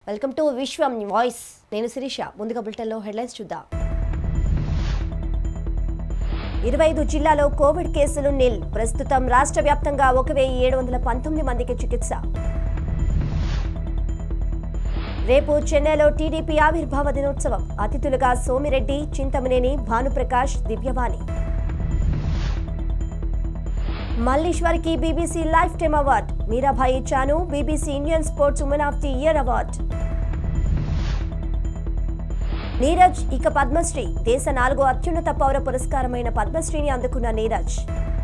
Welcome to Vishwam voice నేను శిరీష ముందుగా బులెటిన్లో హెడ్లైన్స్ చూద్దాం ఇరవై ఐదు జిల్లాలో కోవిడ్ కేసులు నిల్ ప్రస్తుతం రాష్ట్ర వ్యాప్తంగా ఒక వెయ్యి ఏడు వందల పంతొమ్మిది మందికి చికిత్స రేపు చెన్నైలో టీడీపీ ఆవిర్భావ దినోత్సవం అతిథులుగా సోమిరెడ్డి చింతమనేని భానుప్రకాష్ దివ్యవాణి మల్లీశ్వర్కి BBC lifetime award Mirabai Chanu BBC Indian sports women of the year award Neeraj ఇక పద్మశ్రీ దేశ నాలుగో అత్యున్నత పౌర పురస్కారమైన పద్మశ్రీని అందుకున్న నీరజ్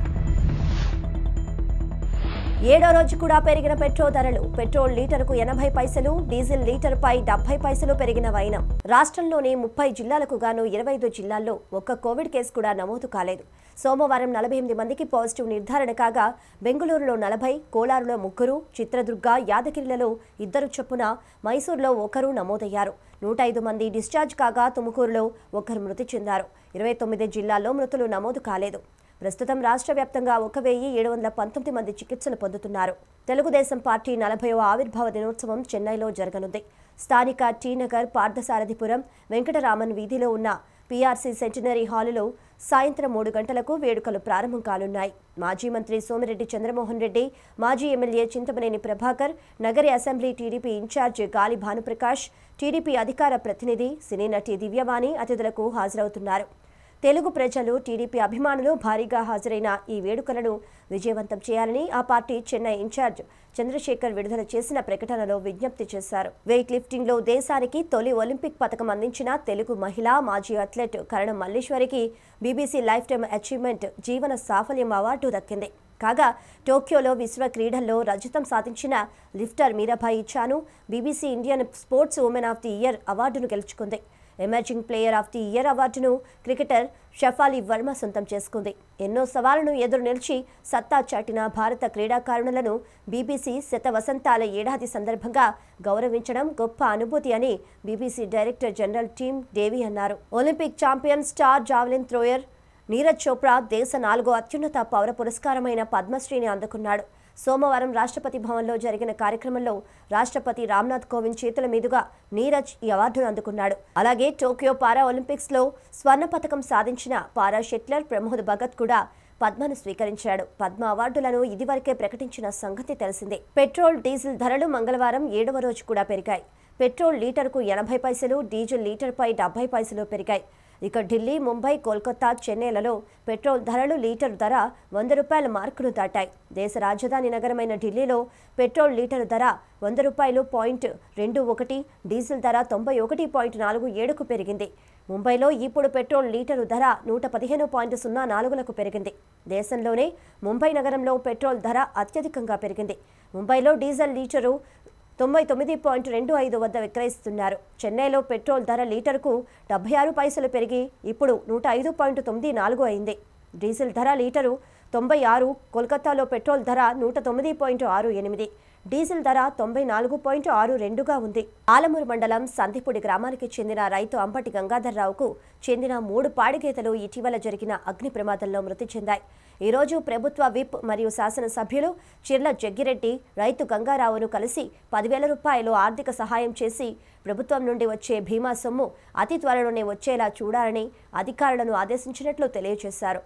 ఏడో రోజు కూడా పెరిగిన పెట్రోల్ ధరలు పెట్రోల్ లీటరుకు ఎనభై పైసలు డీజిల్ లీటరుపై డెబ్బై పైసలు పెరిగిన వైనం రాష్ట్రంలోని ముప్పై జిల్లాలకు గాను ఇరవై ఐదు జిల్లాల్లో ఒక్క కోవిడ్ కేసు కూడా నమోదు కాలేదు సోమవారం నలభై ఎనిమిది మందికి పాజిటివ్ నిర్ధారణ కాగా బెంగళూరులో నలభై కోలారులో ముగ్గురు చిత్రదుర్గ యాదగిరిలలో ఇద్దరు చొప్పున మైసూరులో ఒకరు నమోదయ్యారు నూట ఐదు మంది డిశ్చార్జ్ కాగా తుముకూరులో ఒకరు మృతి చెందారు ఇరవై తొమ్మిది జిల్లాల్లో మృతులు నమోదు కాలేదు ప్రస్తుతం రాష్ట్ర వ్యాప్తంగా ఒక వెయ్యి ఏడు వందల పంతొమ్మిది మంది చికిత్సలు పొందుతున్నారు తెలుగుదేశం పార్టీ నలభైవ ఆవిర్భావ దినోత్సవం చెన్నైలో జరగనుంది స్థానిక టీనగర్ పార్థసారథిపురం వెంకటరామన్ వీధిలో ఉన్న పీఆర్సీ సెంటినరీ హాలులో సాయంత్రం మూడు గంటలకు వేడుకలు ప్రారంభం కానున్నాయి మాజీ మంత్రి సోమిరెడ్డి చంద్రమోహన్ రెడ్డి మాజీ MLA Chintamaneni Prabhakar Nagari assembly TDP in charge Gali Bhanuprakash TDP అధికార ప్రతినిధి సినీ నటి దివ్యవాణి అతిథులకు హాజరవుతున్నారు తెలుగు ప్రజలు టీడీపీ అభిమానులు భారీగా హాజరైన ఈ వేడుకలను విజయవంతం చేయాలని ఆ పార్టీ చెన్నై ఇన్ఛార్జ్ చంద్రశేఖర్ విడుదల చేసిన ప్రకటనలో విజ్ఞప్తి చేశారు వెయిట్ లిఫ్టింగ్ లో దేశానికి తొలి ఒలింపిక్ పథకం అందించిన తెలుగు మహిళా మాజీ అథ్లెట్ కరణం మల్లేశ్వరికి బీబీసీ లైఫ్ టైమ్ అచీవ్మెంట్ జీవన సాఫల్యం అవార్డు దక్కింది కాగా టోక్యోలో విశ్వ క్రీడల్లో రజతం సాధించిన lifter Mirabai Chanu BBC Indian sports women of the year అవార్డును గెలుచుకుంది emerging player of the year అవార్డును క్రికెటర్ షఫాలి వర్మ సొంతం చేసుకుంది ఎన్నో సవాళ్లను ఎదురు నిలిచి సత్తా చాటిన భారత క్రీడాకారుణులను బీబీసీ శత వసంతాల ఏడాది సందర్భంగా గౌరవించడం గొప్ప అనుభూతి అని BBC director general Tim Davie అన్నారు Olympic champion star javelin thrower Neeraj Chopra దేశ నాలుగో అత్యున్నత పౌర పురస్కారమైన పద్మశ్రీని అందుకున్నాడు సోమవారం రాష్ట్రపతి భవన్లో జరిగిన కార్యక్రమంలో రాష్ట్రపతి రామ్నాథ్ కోవింద్ చేతుల మీదుగా నీరజ్ ఈ అవార్డును అందుకున్నాడు అలాగే టోక్యో పారా ఒలింపిక్స్ లో స్వర్ణ పథకం సాధించిన పారా షెట్లర్ ప్రమోద్ భగత్ కూడా పద్మను స్వీకరించాడు పద్మ అవార్డులను ఇదివరకే ప్రకటించిన సంగతి తెలిసిందే పెట్రోల్ డీజిల్ ధరలు మంగళవారం ఏడవ రోజు కూడా పెరిగాయి పెట్రోల్ లీటర్కు ఎనభై పైసలు డీజిల్ లీటర్పై డెబ్బై పైసలు పెరిగాయి ఇక ఢిల్లీ ముంబై కోల్కతా చెన్నైలలో పెట్రోల్ ధరలు లీటరు ధర వంద రూపాయల మార్కును దాటాయి దేశ రాజధాని నగరమైన ఢిల్లీలో పెట్రోల్ లీటరు ధర వంద రూపాయలు పాయింట్ రెండు ఒకటి డీజిల్ ధర తొంభై ఒకటి పాయింట్ నాలుగు ఏడుకు పెరిగింది ముంబైలో ఇప్పుడు పెట్రోల్ లీటరు ధర నూట పదిహేను పాయింట్ సున్నా నాలుగులకు పెరిగింది దేశంలోనే ముంబై నగరంలో పెట్రోల్ ధర అత్యధికంగా పెరిగింది ముంబైలో డీజిల్ లీటరు తొంభై తొమ్మిది పాయింట్ రెండు ఐదు వద్ద విక్రయిస్తున్నారు చెన్నైలో పెట్రోల్ ధర లీటర్కు డెబ్బై ఆరు పైసలు పెరిగి ఇప్పుడు నూట ఐదు పాయింట్ తొమ్మిది నాలుగు అయింది డీజిల్ ధర లీటరు తొంభై ఆరు కోల్కతాలో పెట్రోల్ ధర నూట తొమ్మిది పాయింట్ ఆరు ఎనిమిది డీజిల్ ధర తొంభై నాలుగు పాయింట్ ఆరు రెండుగా ఉంది ఆలమూరు మండలం సందిపూడి గ్రామానికి చెందిన రైతు అంబటి గంగాధర్రావుకు చెందిన మూడు పాడిగేతలు ఇటీవల జరిగిన అగ్ని ప్రమాదంలో మృతి చెందాయి ఈరోజు ప్రభుత్వ విప్ మరియు శాసనసభ్యులు చిర్ల జగ్గిరెడ్డి రైతు గంగారావును కలిసి పదివేల రూపాయలు ఆర్థిక సహాయం చేసి ప్రభుత్వం నుండి వచ్చే బీమా సొమ్ము అతి త్వరలోనే వచ్చేలా చూడాలని అధికారులను ఆదేశించినట్లు తెలియజేశారు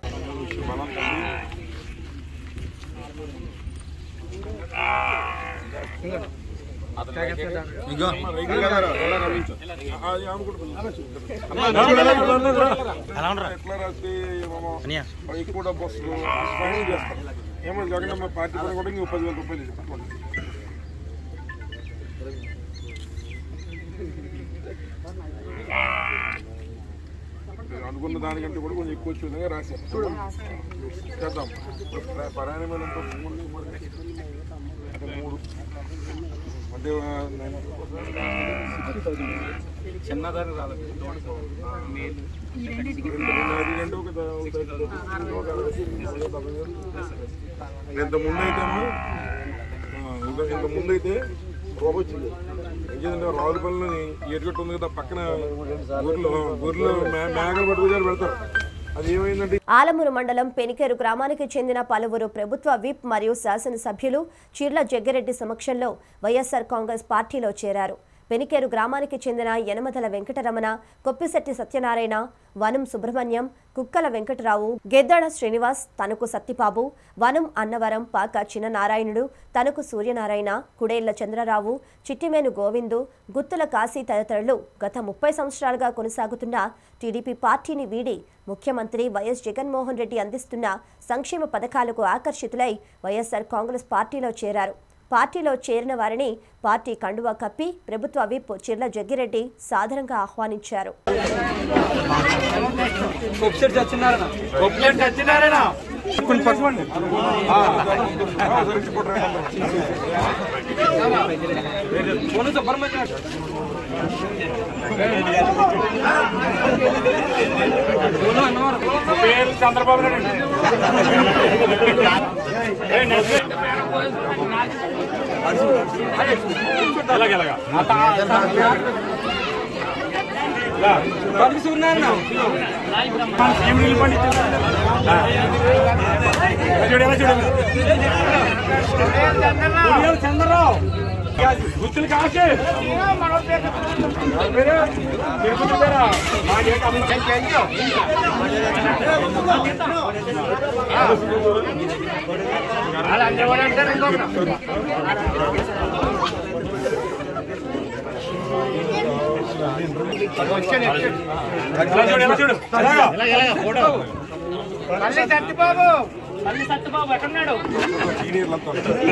ఎట్లా రాస్తే మామ ఎక్కువ డబ్బు వస్తుంది ఫైనల్ చేస్తాం ఏమో జగనమ్మ పార్టీ పని కూడా ఇంకో పదివేల రూపాయలు ఇస్తాం. అనుకున్న దానికంటే కూడా కొంచెం ఎక్కువ వచ్చే విధంగా రాశాం చేద్దాం ప్రయాణమైన అంటే మూడు అంటే చిన్నదాన్ని రాలేదు ఇంత ముందు అయితే ఇంత ముందు అయితే రోబో వచ్చింది ఏంటంటే రావులపల్లిని ఏరుగట్టు ఉంది కదా పక్కన ఊర్లో ఊర్లో మే- మేకలు పట్టుకుని పెడతారు అది ఏమైందంటే ఆలమూరు మండలం పెనికేరు గ్రామానికి చెందిన పలువురు ప్రభుత్వ విప్ మరియు శాసనసభ్యులు చీర్ల జగ్గిరెడ్డి సమక్షంలో వైఎస్ఆర్ కాంగ్రెస్ పార్టీలో చేరారు పెనికేరు గ్రామానికి చెందిన యనమదల వెంకటరమణ కొప్పిశెట్టి సత్యనారాయణ వనం సుబ్రహ్మణ్యం కుక్కల వెంకటరావు గెద్దడ శ్రీనివాస్ తనకు సత్తిబాబు వనం అన్నవరం పాక చిన్ననారాయణుడు తనకు సూర్యనారాయణ కుడేళ్ల చంద్రరావు చిట్టిమేను గోవిందు గుత్తుల కాశీ తదితరులు గత ముప్పై సంవత్సరాలుగా కొనసాగుతున్న టీడీపీ పార్టీని వీడి ముఖ్యమంత్రి వైఎస్ జగన్మోహన్ రెడ్డి అందిస్తున్న సంక్షేమ పథకాలకు ఆకర్షితులై వైఎస్ఆర్ కాంగ్రెస్ పార్టీలో చేరారు పార్టీలో చేరిన వారిని పార్టీ కండువా కప్పి ప్రభుత్వ విప్ చిర్ల జగ్గిరెడ్డి సాదరంగా ఆహ్వానించారు కొప్పిశెట్టి సత్యనారాయణ కొప్పిశెట్టి సత్యనారాయణ కొన్ని పట్టుకోండి పోను సుబ్రహ్మణ్యం పోను అన్నవరం పేరు చంద్రబాబు నాయుడు బతికి సూర్యనారాయణ చంద్రరావు గుర్తులు కాకి తిరుపతి పేరా చూడు తల్లి సత్యబాబు తల్లి సత్యబాబు ఎక్కడున్నాడు సీనియర్లంతా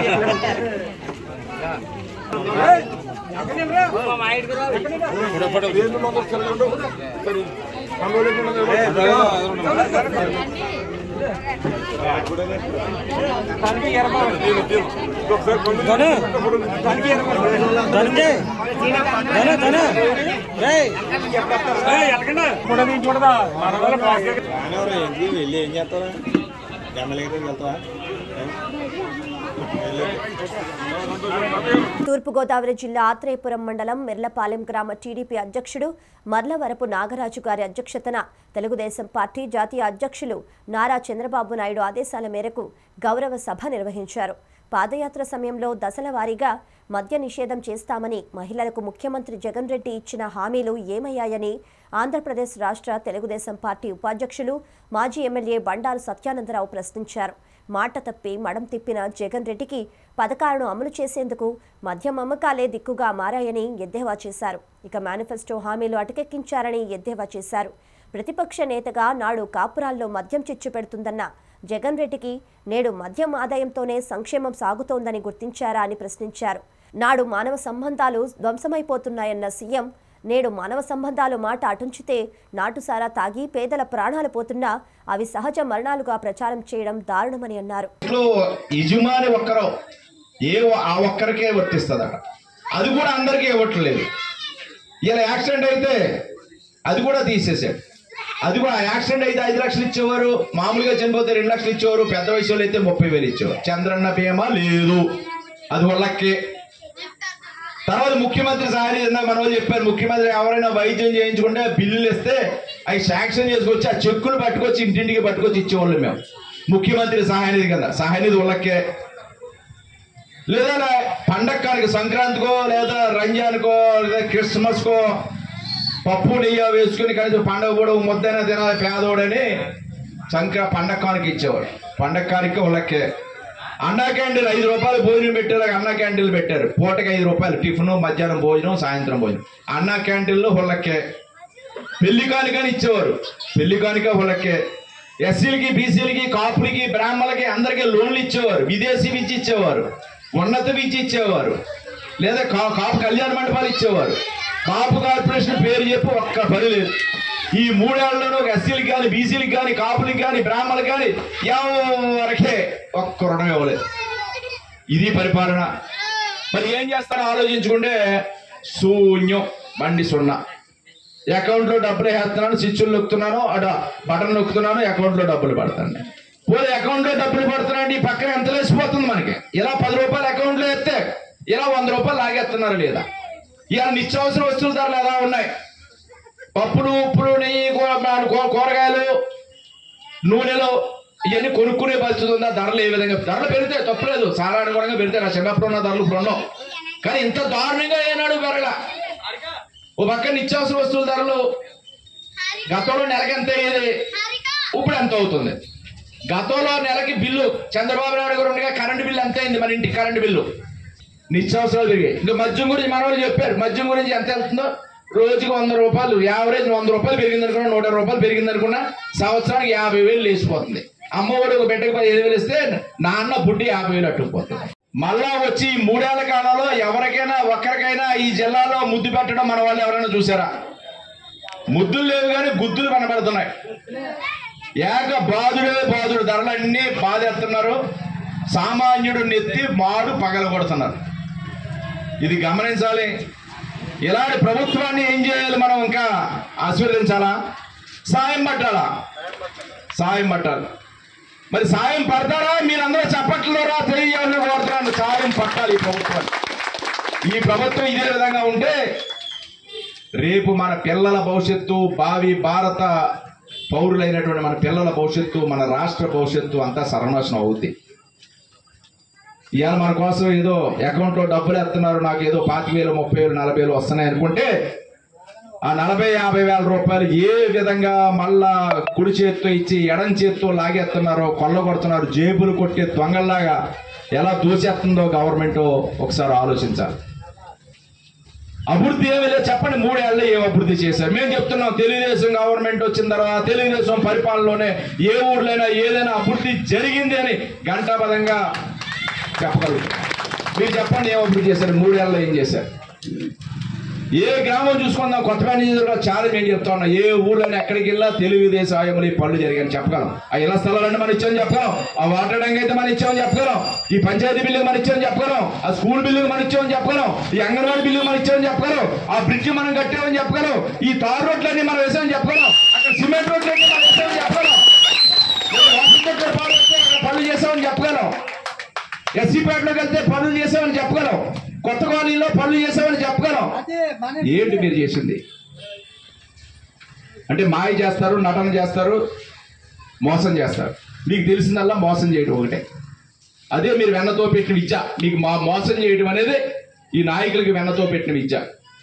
ఏళ్ళు మొదలు చదవండు. సరే. మనోళ్ళు ఎక్కడ తనకి ఇరవై దీని, దీని. ఒకసారి పండు. తనకి ఇరవై ఎక్కడండి కూడా నేను చూడదా మన వల్ల పాస్ వెళ్ళి ఏం చేస్తారా ఎమ్మెల్యే దగ్గరికి వెళ్తావా తూర్పుగోదావరి జిల్లా ఆత్రేయపురం మండలం మెర్లపాలెం గ్రామ టీడీపీ అధ్యక్షుడు మర్లవరపు నాగరాజు గారి అధ్యక్షతన తెలుగుదేశం పార్టీ జాతీయ అధ్యక్షులు నారా చంద్రబాబు నాయుడు ఆదేశాల మేరకు గౌరవ సభ నిర్వహించారు పాదయాత్ర సమయంలో దశల వారీగా మద్య నిషేధం చేస్తామని మహిళలకు ముఖ్యమంత్రి జగన్ రెడ్డి ఇచ్చిన హామీలు ఏమయ్యాయని ఆంధ్రప్రదేశ్ రాష్ట్ర తెలుగుదేశం పార్టీ ఉపాధ్యక్షులు మాజీ ఎమ్మెల్యే బండారు సత్యానందరావు ప్రశ్నించారు మాట తప్పి మడం తిప్పిన జగన్ రెడ్డికి పథకాలను అమలు చేసేందుకు మద్యం అమ్మకాలే దిక్కుగా మారాయని ఎద్దేవా చేశారు ఇక మేనిఫెస్టో హామీలు అటకెక్కించారని ఎద్దేవా చేశారు ప్రతిపక్ష నేతగా నాడు కాపురాల్లో మద్యం చిచ్చు పెడుతుందన్న జగన్ రెడ్డికి నేడు మద్యం ఆదాయంతోనే సంక్షేమం సాగుతోందని గుర్తించారా అని ప్రశ్నించారు నాడు మానవ సంబంధాలు ధ్వంసమైపోతున్నాయన్న సీఎం నేడు మానవ సంబంధాలు మాట అటుంచితే నాటుసారా తాగి పేదల ప్రాణాలు పోతున్నా అవి సహజ మరణాలుగా ప్రచారం చేయడం దారుణమని అన్నారు ఇంట్లో యజమాని ఒక్కరో ఏ ఆ ఒక్కరికే వర్తిస్తుందట అది కూడా అందరికీ ఇవ్వట్లేదు ఇలా యాక్సిడెంట్ అయితే అది కూడా తీసేసాడు అది కూడా యాక్సిడెంట్ అయితే ఐదు లక్షలు ఇచ్చేవారు మామూలుగా చనిపోతే రెండు లక్షలు ఇచ్చేవారు పెద్ద వయసులో అయితే ముప్పై వేలు ఇచ్చేవారు చంద్రన్న బీమా లేదు అది వాళ్ళకి తర్వాత ముఖ్యమంత్రి సహాయం ఇందాక మన వాళ్ళు చెప్పారు ముఖ్యమంత్రి ఎవరైనా వైద్యం చేయించుకుంటే బిల్లులు ఇస్తే అవి శాంక్షన్ చేసుకొచ్చి ఆ చెక్కులు పట్టుకొచ్చి ఇంటింటికి పట్టుకొచ్చి ఇచ్చేవాళ్ళు మేము ముఖ్యమంత్రి సహాయనిధి కింద సహాయనిధి వాళ్ళకే లేదా పండక్కానికి సంక్రాంతికో లేదా రంజాన్కో లేదా క్రిస్మస్కో పప్పు నెయ్యి వేసుకుని కనీసం పండగ కూడా ముద్దైనా తినాలి పేదోడని సంక్ర పండక్కానికి ఇచ్చేవాడు పండక్కానికి వాళ్ళకే అన్నా క్యాంటీన్ ఐదు రూపాయలు భోజనం పెట్టారు అన్నా క్యాంటీన్లు పెట్టారు పూటకి ఐదు రూపాయలు టిఫిన్ మధ్యాహ్నం భోజనం సాయంత్రం భోజనం అన్నా క్యాంటీన్లో వాళ్ళకే పెళ్లి కానుకని ఇచ్చేవారు పెళ్లి కానుక వాళ్ళకే ఎస్సీలకి బీసీలకి కాపులకి బ్రాహ్మణులకి అందరికీ లోన్లు ఇచ్చేవారు విదేశీ విద్య ఇచ్చేవారు ఉన్నత విద్య ఇచ్చేవారు లేదా కా కాపు కళ్యాణ మండపాలు ఇచ్చేవారు కాపు కార్పొరేషన్ పేరు చెప్పి ఒక్క పని లేదు ఈ మూడేళ్లలో ఎస్సీలకు కానీ బీసీలకు కానీ కాపులకు కానీ బ్రాహ్మణులకు కానీ ఎవరికే ఒక్క రుణం ఇవ్వలేదు ఇది పరిపాలన మరి ఏం చేస్తారో ఆలోచించుకుంటే శూన్యం బండి సున్నా అకౌంట్ లో డబ్బులు వేస్తున్నాను స్విచ్లు నొక్కుతున్నాను అడ బటన్ నొక్కుతున్నాను అకౌంట్ లో డబ్బులు పడతాను పోతే అకౌంట్ లో డబ్బులు పడుతున్నాండి ఈ పక్కన ఎంత లేసిపోతుంది మనకి ఇలా పది రూపాయలు అకౌంట్ లో వేస్తే ఇలా వంద రూపాయలు లాగేస్తున్నారు లేదా ఇలా నిత్యావసర వస్తువుల ధరలు ఎలా ఉన్నాయి పప్పులు ఉప్పులు నెయ్యి కూ- కూ- కూరగాయలు నూనెలు ఇవన్నీ కొనుక్కునే పరిస్థితి ఉందా ధరలు ఏ విధంగా ధరలు పెరిగితే తప్పలేదు సాధారణంగా పెరిగితే నా చిన్నప్పుడు ఉన్న ధరలు ఇప్పుడు ఉండవు కానీ ఇంత దారుణంగా ఏనాడు పెరగల ఓ పక్క నిత్యావసర వస్తువుల ధరలు గతంలో నెలకి ఎంత అయ్యేది ఇప్పుడు ఎంత అవుతుంది గతంలో నెలకి బిల్లు చంద్రబాబు నాయుడు గారు ఉండగా కరెంటు బిల్లు ఎంత అయింది మన ఇంటికి కరెంటు బిల్లు నిత్యావసరాలు పెరిగాయి ఇంకా మద్యం గురించి మన వాళ్ళు చెప్పారు మద్యం గురించి ఎంత వెళ్తుందో రోజుకి వంద రూపాయలు యావరేజ్ వంద రూపాయలు పెరిగింది అనుకున్నా నూట ఇరవై రూపాయలు పెరిగింది అనుకున్నా సంవత్సరానికి యాభై వేలు లేచిపోతుంది అమ్మఒడి ఒక బిడ్డకి పదిహేను వేలు ఇస్తే నాన్న బుడ్డి యాభై వేలు అట్టుకుపోతుంది మళ్ళా వచ్చి ఈ మూడేళ్ల కాలంలో ఎవరికైనా ఒక్కరికైనా ఈ జిల్లాలో ముద్దు పెట్టడం మన వాళ్ళు ఎవరైనా చూసారా ముద్దులు లేవు కానీ గుద్దులు కనబడుతున్నాయి ఏక బాధుడే బాధుడు ధరలన్నీ బాధేస్తున్నారు సామాన్యుడు నెత్తి మాడు పగల కొడుతున్నారు ఇది గమనించాలి ఇలాంటి ప్రభుత్వాన్ని ఏం చేయాలి మనం ఇంకా ఆశీర్వదించాలా సాయం పట్టాలా సాయం పట్టాలి మరి సాయం పడతారా మీరందరూ చెప్పట్లేరా తెలియాలని కోరుతున్నాను సాయం పట్టాలి ఈ ప్రభుత్వాన్ని ఈ ప్రభుత్వం ఇదే విధంగా ఉంటే రేపు మన పిల్లల భవిష్యత్తు భావి భారత పౌరులైనటువంటి మన పిల్లల భవిష్యత్తు మన రాష్ట్ర భవిష్యత్తు అంతా సర్వనాశనం అవుద్ది ఇవాళ మన కోసం ఏదో అకౌంట్లో డబ్బులు ఎత్తున్నారు నాకు ఏదో పాతిక వేలు ముప్పై వేలు నలభై వేలు వస్తున్నాయి అనుకుంటే ఆ నలభై యాభై వేల రూపాయలు ఏ విధంగా మళ్ళా కుడి చేత్తో ఇచ్చి ఎడం చేత్తో లాగేస్తున్నారో కొల్లగొడుతున్నారు జేబులు కొట్టే దొంగల్లాగా ఎలా దూసేస్తుందో గవర్నమెంట్ ఒకసారి ఆలోచించాలి అభివృద్ధి ఏమీ లేదు చెప్పండి మూడేళ్ళు ఏం అభివృద్ధి చేశారు మేము చెప్తున్నాం తెలుగుదేశం గవర్నమెంట్ వచ్చిన తర్వాత తెలుగుదేశం పరిపాలనలోనే ఏ ఊర్లైనా ఏదైనా అభివృద్ధి జరిగింది అని ఘంటాపదంగా చెప్పగలుగుతాం మీరు చెప్పండి ఏం అభివృద్ధి చేశారు మూడేళ్ళు ఏం చేశారు ఏ గ్రామం చూసుకుందాం కొత్త మేనేజర్గా చాలా మేము చెప్తా ఉన్నాం ఏ ఊర్లోనే ఎక్కడికి వెళ్ళా తెలుగుదేశం ఆయమలు ఈ పనులు జరిగాయని చెప్పగలం ఆ ఇళ్ల స్థలాలన్నీ మనం ఇచ్చామని చెప్పగలం ఆ వాటర్ ట్యాంక్ అయితే మనం ఇచ్చామని చెప్పగలం ఈ పంచాయతీ బిల్లు మనం ఇచ్చామని చెప్పగలం ఆ స్కూల్ బిల్లు మనం ఇచ్చామని చెప్పగలం ఈ అంగన్వాడీ బిల్లు మనం ఇచ్చామని చెప్పగలం ఆ బ్రిడ్జ్ మనం కట్టామని చెప్పగలం ఈ తార్ రోడ్లన్నీ మనం వేసామని చెప్పగలం అక్కడ సిమెంట్ రోడ్లన్నీ మనం వేసామని చెప్పగలం వాటర్ ట్యాంకర్ పాలు వస్తే అక్కడ పనులు చేసామని చెప్పగలం ఎస్సీపేటలోకి వెళ్తే పనులు చేసామని చెప్పగలం కొత్త కాలనీలో పనులు చేసామని చెప్పగలం ఏంటి మీరు చేసింది అంటే మాయ చేస్తారు నటన చేస్తారు మోసం చేస్తారు మీకు తెలిసిందల్లా మోసం చేయడం ఒకటే అదే మీరు వెన్నతో పెట్టిన విద్య మీకు మా మోసం చేయడం అనేది ఈ నాయకులకి వెన్నతో పెట్టిన విద్య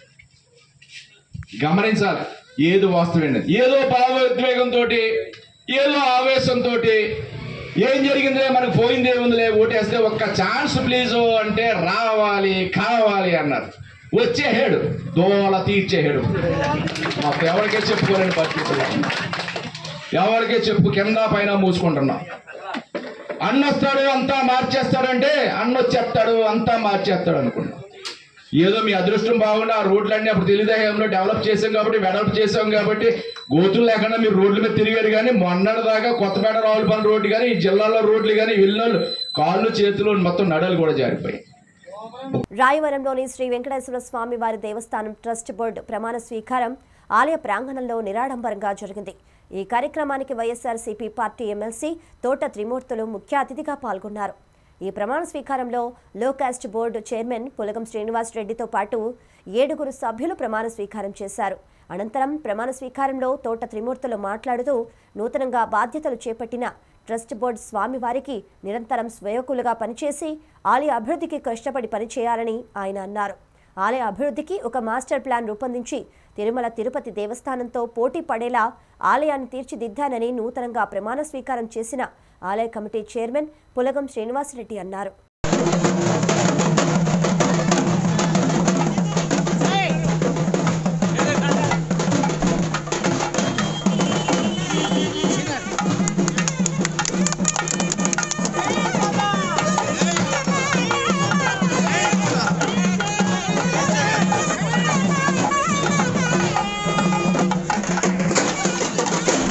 గమనించాలి ఏది వాస్తవమైనది ఏదో భావోద్వేగంతో ఏదో ఆవేశంతో ఏం జరిగిందిలే మనకు పోయింది ఏముందిలే ఓటేస్తే ఒక్క ఛాన్స్ ప్లీజ్ అంటే రావాలి కావాలి అన్నారు వచ్చేసాడు దోల తీర్చేసాడు మాకు ఎవరికే చెప్పుకోలేని పరిస్థితుల్లో ఎవరికే చెప్పు కింద పైన మూసుకుంటున్నాం అన్న వస్తాడు అంతా మార్చేస్తాడంటే అన్న వచ్చేస్తాడు అంతా మార్చేస్తాడు అనుకున్నాం ఏదో మీ అదృష్టం బాగుండి ఆ రోడ్లన్నీ అప్పుడు తెలుగుదేశంలో డెవలప్ చేసాం కాబట్టి వెడల్ప్ చేసాం కాబట్టి గోతులు లేకుండా మీరు రోడ్ల మీద తిరిగారు కానీ మొన్నటి దాకా కొత్తపేట రావులపల్లి రోడ్డు కానీ ఈ జిల్లాలో రోడ్లు కానీ వెళ్ళినోళ్ళు కాళ్ళు చేతులు మొత్తం నడలు కూడా జారిపోయాయి రాయవరంలోని శ్రీ వెంకటేశ్వర స్వామి వారి దేవస్థానం ట్రస్ట్ బోర్డు ప్రమాణ స్వీకారం ఆలయ ప్రాంగణంలో నిరాడంబరంగా జరిగింది ఈ కార్యక్రమానికి వైఎస్ఆర్సీపీ పార్టీ ఎమ్మెల్సీ తోట త్రిమూర్తులు ముఖ్య అతిథిగా పాల్గొన్నారు ఈ ప్రమాణ స్వీకారంలో లో కాస్ట్ బోర్డు చైర్మన్ పులగం శ్రీనివాస్ రెడ్డితో పాటు ఏడుగురు సభ్యులు ప్రమాణ స్వీకారం చేశారు అనంతరం ప్రమాణ స్వీకారంలో తోట త్రిమూర్తులు మాట్లాడుతూ నూతనంగా బాధ్యతలు చేపట్టిన ట్రస్ట్ బోర్డు స్వామివారికి నిరంతరం స్వయోకులుగా పనిచేసి ఆలయ అభివృద్ధికి కష్టపడి పనిచేయాలని ఆయన అన్నారు ఆలయ అభివృద్ధికి ఒక మాస్టర్ ప్లాన్ రూపొందించి తిరుమల తిరుపతి దేవస్థానంతో పోటీ పడేలా ఆలయాన్ని తీర్చిదిద్దానని నూతనంగా ప్రమాణ స్వీకారం చేసిన ఆలయ కమిటీ చైర్మన్ పులగం శ్రీనివాసరెడ్డి అన్నారు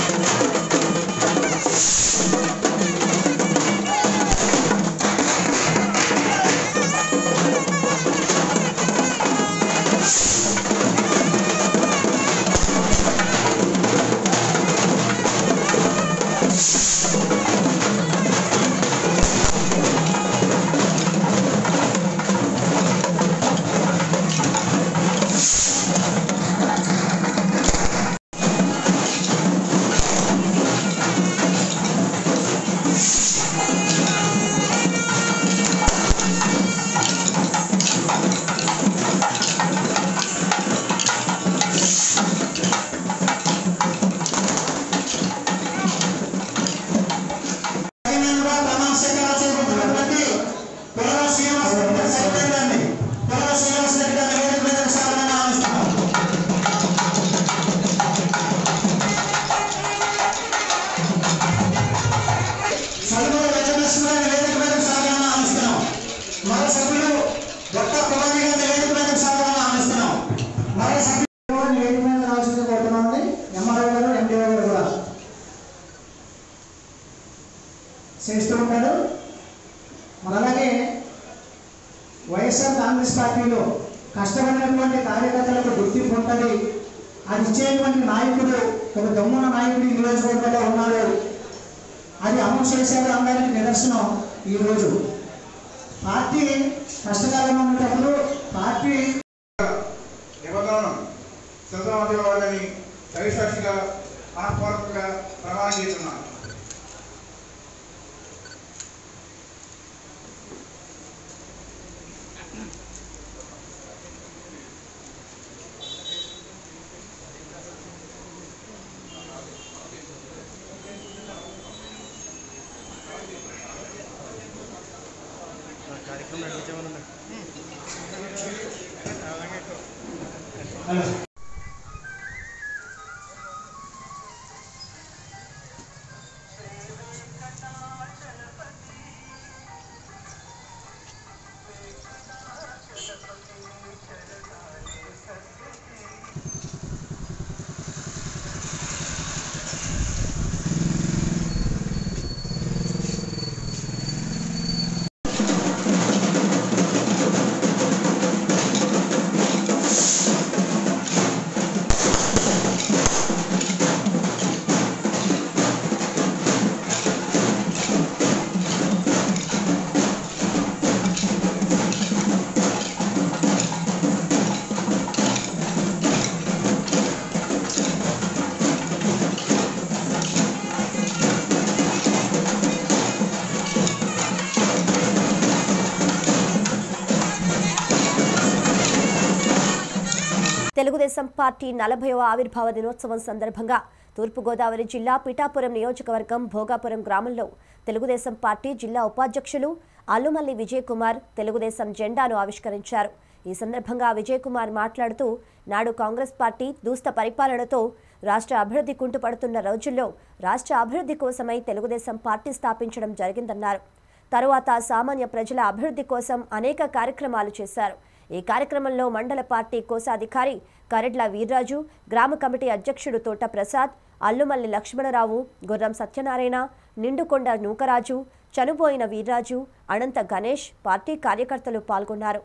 Hey! ఒక్క కులాన్ని గారి వేదిక మీద సాధారణ ఆశిస్తున్నాం మరో సభ్యులు వేదిక మీద రావాల్సింది కోరుతున్నామండి ఎంఆర్ఓ గారు ఎండిఓ గారు కూడా చేస్తూ ఉంటారు మరి అలాగే వైఎస్ఆర్ కాంగ్రెస్ పార్టీలో కష్టపడినటువంటి కార్యకర్తలకు గుర్తింపు ఉంటుంది అది ఇచ్చేటువంటి నాయకుడు ఒక దమ్మున నాయకుడు ఈ నియోజకవర్గంలో ఉన్నాడు అది అమలు చేశారు అందరికి నిదర్శనం ఈరోజు పార్టీ కష్టకాలంలో ఉన్నప్పుడు పార్టీ నిబంధనలను చంద్రబాబు దైవసాక్షిగా మనపూర్వకంగా ప్రమాణం చేస్తున్నాను తెలుగుదేశం పార్టీ నలభైవ ఆవిర్భావ దినోత్సవం సందర్భంగా తూర్పుగోదావరి జిల్లా పిఠాపురం నియోజకవర్గం భోగాపురం గ్రామంలో తెలుగుదేశం పార్టీ జిల్లా ఉపాధ్యక్షులు అల్లుమల్లి విజయ్ కుమార్ తెలుగుదేశం జెండాను ఆవిష్కరించారు ఈ సందర్భంగా విజయ్ కుమార్ మాట్లాడుతూ నాడు కాంగ్రెస్ పార్టీ దూస్త పరిపాలనతో రాష్ట్ర అభివృద్ధి కుంటుపడుతున్న రోజుల్లో రాష్ట్ర అభివృద్ధి కోసమై తెలుగుదేశం పార్టీ స్థాపించడం జరిగిందన్నారు తరువాత సామాన్య ప్రజల అభివృద్ధి కోసం అనేక కార్యక్రమాలు చేశారు ఈ కార్యక్రమంలో మండల పార్టీ కోశాధికారి కరెడ్ల వీర్రాజు గ్రామ కమిటీ అధ్యక్షుడు తోట ప్రసాద్ అల్లుమల్లి లక్ష్మణరావు గుర్రం సత్యనారాయణ నిండుకొండ నూకరాజు చనిపోయిన వీర్రాజు అనంత గణేష్ పార్టీ కార్యకర్తలు పాల్గొన్నారు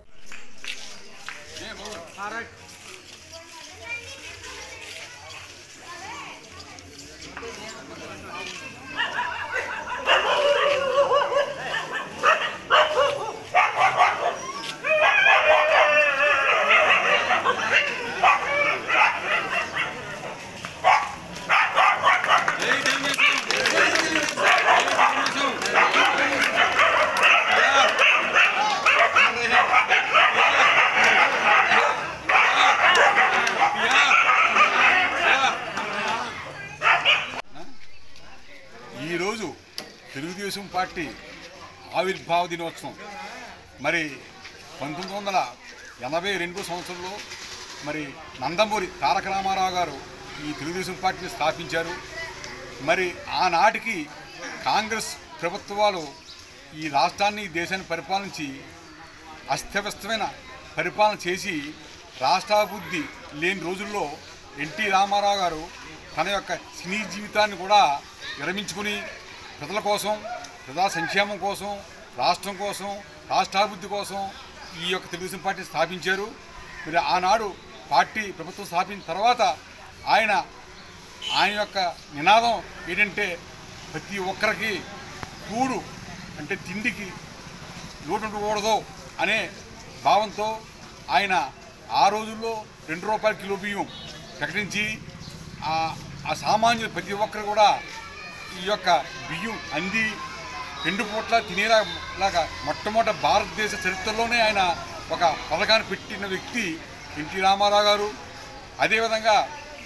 ఈరోజు తెలుగుదేశం పార్టీ ఆవిర్భావ దినోత్సవం మరి పంతొమ్మిది వందల ఎనభై రెండు సంవత్సరంలో మరి నందమూరి తారక రామారావు గారు ఈ తెలుగుదేశం పార్టీని స్థాపించారు మరి ఆనాటికి కాంగ్రెస్ ప్రభుత్వాలు ఈ రాష్ట్రాన్ని ఈ దేశాన్ని పరిపాలించి అస్తవ్యస్తమైన పరిపాలన చేసి రాష్ట్రాభివృద్ధి లేని రోజుల్లో ఎన్టీ రామారావు గారు తన యొక్క సినీ జీవితాన్ని కూడా విరమించుకుని ప్రజల కోసం ప్రజా సంక్షేమం కోసం రాష్ట్రం కోసం రాష్ట్రాభివృద్ధి కోసం ఈ యొక్క తెలుగుదేశం పార్టీ స్థాపించారు మరి ఆనాడు పార్టీ ప్రభుత్వం స్థాపించిన తర్వాత ఆయన ఆయన యొక్క నినాదం ఏంటంటే ప్రతి ఒక్కరికి కూడు అంటే తిండికి లోటు ఉండకూడదు అనే భావంతో ఆయన ఆ రోజుల్లో రెండు రూపాయల కిలో బియ్యం ప్రకటించి ఆ- ఆ సామాన్యులు ప్రతి ఒక్కరు కూడా ఈ యొక్క బియ్యం అంది రెండు పూట్ల తినేలా లాగా మొట్టమొదటి భారతదేశ చరిత్రలోనే ఆయన ఒక పథకాన్ని పెట్టిన వ్యక్తి ఎన్టీ రామారావు గారు అదేవిధంగా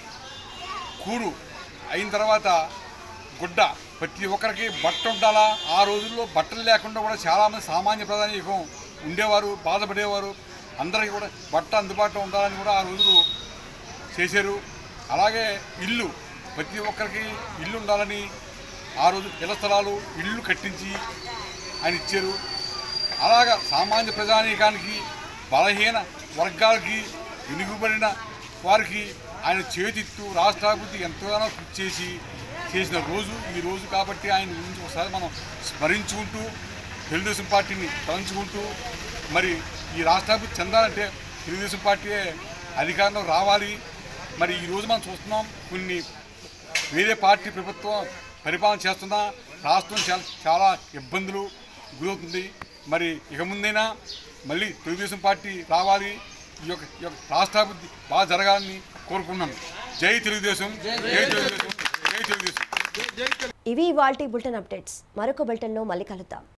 కూడు అయిన తర్వాత గుడ్డ ప్రతి ఒక్కరికి బట్ట ఉండాలా ఆ రోజుల్లో బట్టలు లేకుండా కూడా చాలామంది సామాన్య ప్రధానికం ఉండేవారు బాధపడేవారు అందరికీ కూడా బట్ట అందుబాటులో ఉండాలని కూడా ఆ రోజులు చేశారు అలాగే ఇల్లు ప్రతి ఒక్కరికి ఇల్లు ఉండాలని ఆ రోజు ఇళ్ల స్థలాలు ఇల్లు కట్టించి ఆయన ఇచ్చారు అలాగా సామాన్య ప్రజానీకానికి బలహీన వర్గాలకి వెనుకబడిన వారికి ఆయన చేతిత్తు రాష్ట్రాభివృద్ధి ఎంతగానో కృషి చేసి చేసిన రోజు ఈ రోజు కాబట్టి ఆయన గురించి ఒకసారి మనం స్మరించుకుంటూ తెలుగుదేశం పార్టీని తలంచుకుంటూ మరి ఈ రాష్ట్రాభివృద్ధి చెందాలంటే తెలుగుదేశం పార్టీయే అధికారంలో రావాలి మరి ఈ రోజు మనం చూస్తున్నాం కొన్ని వేరే పార్టీ ప్రభుత్వం పరిపాలన చేస్తున్నా రాష్ట్రం చాలా చాలా ఇబ్బందులు గురవుతుంది మరి ఇక ముందైనా మళ్ళీ తెలుగుదేశం పార్టీ రావాలి ఈ యొక్క ఈ యొక్క రాష్ట్రాభివృద్ధి బాగా జరగాలని కోరుకున్నాను జై తెలుగుదేశం జై తెలుగుదేశం జై తెలుగుదేశం ఇవి ఇవాల్టి బులెటిన్ అప్డేట్స్ మరొక బులెటిన్లో మళ్ళీ కలుద్దాం